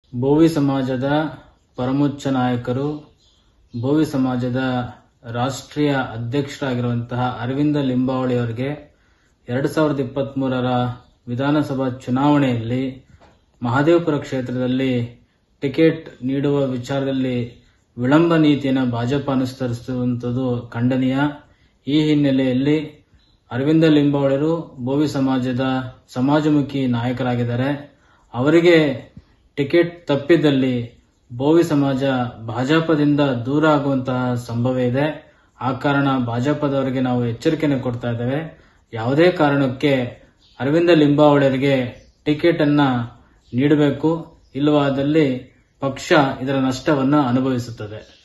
ಬೋವಿ ಸಮಾಜದ ಪರಮೋಚ್ಚ ನಾಯಕರು ಬೋವಿ ಸಮಾಜದ ರಾಷ್ಟ್ರೀಯ ಅಧ್ಯಕ್ಷರಾಗಿರುವಂತಹ ಅರವಿಂದ ಲಿಂಬಾವಳಿ ಅವರಿಗೆ ಎರಡು ಸಾವಿರದ ಇಪ್ಪತ್ತ್ ಮೂರರ ವಿಧಾನಸಭಾ ಚುನಾವಣೆಯಲ್ಲಿ ಮಹದೇವಪುರ ಕ್ಷೇತ್ರದಲ್ಲಿ ಟಿಕೆಟ್ ನೀಡುವ ವಿಚಾರದಲ್ಲಿ ವಿಳಂಬ ನೀತಿಯನ್ನು ಭಾಜಪ ಅನುಸರಿಸುವಂಥದ್ದು ಖಂಡನೀಯ ಈ ಹಿನ್ನೆಲೆಯಲ್ಲಿ ಅರವಿಂದ ಲಿಂಬಾವಳಿರು ಬೋವಿ ಸಮಾಜದ ಸಮಾಜಮುಖಿ ನಾಯಕರಾಗಿದ್ದಾರೆ ಅವರಿಗೆ ಟಿಕೆಟ್ ತಪ್ಪಿದಲ್ಲಿ ಬೋವಿ ಸಮಾಜ ಭಾಜಪದಿಂದ ದೂರ ಆಗುವಂತಹ ಸಂಭವ ಇದೆ ಆ ಕಾರಣ ಭಾಜಪದವರಿಗೆ ನಾವು ಎಚ್ಚರಿಕೆಯನ್ನು ಕೊಡ್ತಾ ಇದ್ದೇವೆ ಯಾವುದೇ ಕಾರಣಕ್ಕೆ ಅರವಿಂದ ಲಿಂಬಾವಳಿಯವರಿಗೆ ಟಿಕೆಟ್ ಅನ್ನ ನೀಡಬೇಕು ಇಲ್ಲವಾದಲ್ಲಿ ಪಕ್ಷ ಇದರ ನಷ್ಟವನ್ನು ಅನುಭವಿಸುತ್ತದೆ